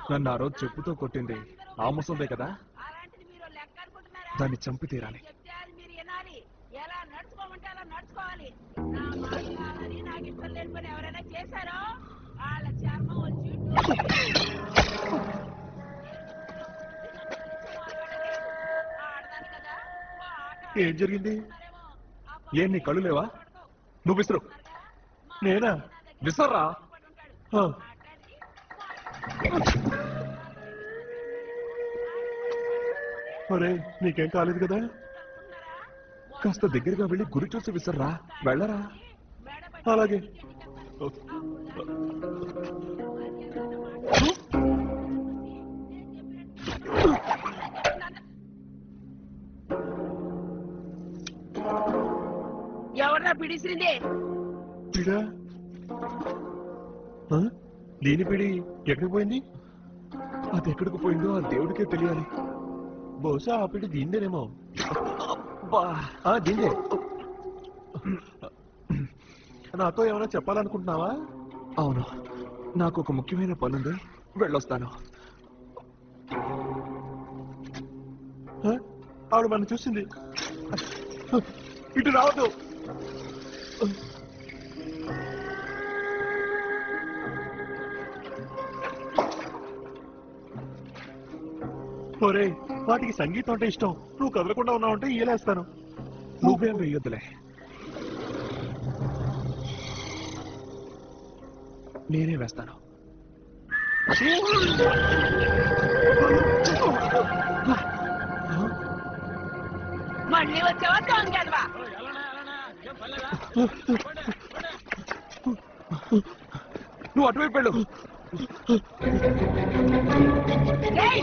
నన్ను ఆ రోజు చెప్పుతో కొట్టింది ఆ ముసల్దే కదా అలాంటిది మీరు లెక్క అనుకుంటున్నారా దాన్ని చంపి తీరాలి చెప్తే అది మీరు వినాలి ఎలా నడుచుకోమంటే అలా నడుచుకోవాలి నా మాట కాదని నాకు ఇష్టం లేని పని ఎవరైనా చేశారో వాళ్ళ చర్మం వచ్చి ఆడదాను కదా ఓ ఆట ఏం జరిగింది ఆడుతున్నారేమో. ఆ ఏం నీ కళ్ళు లేవా నువ్వు విసురు నేనా విసర్రా ఆ. ఒరే నీకేం కాలేదు కదా కాస్త దగ్గరగా వెళ్ళి గురి చూసి విసర్రా వెళ్ళరా అలాగే ఎవరన్నా పిడిసిరింది పిడా ఆ? దీని పిడి ఎక్కడికి పోయింది అది ఎక్కడికి పోయిందో ఆ దేవుడికే తెలియాలి బహుశా ఆ పిడి దీందేనేమో అబ్బా, ఆ, దీందే నాతో ఏమైనా చెప్పాలనుకుంటున్నావా అవును నాకు ఒక ముఖ్యమైన పనుంది వెళ్ళొస్తాను ఆ? ఆవిడ మనం చూసింది ఇటు రావద్దు ఒరే వాటికి సంగీతం అంటే ఇష్టం నువ్వు కదలకుండా ఉన్నావంటే ఈలేస్తాను నువ్వేం వెయ్యొద్దులే నేనే వేస్తాను మళ్ళీ వచ్చావా దొంగదవా నువ్వు అటువైపు వెళ్ళు ఏయ్!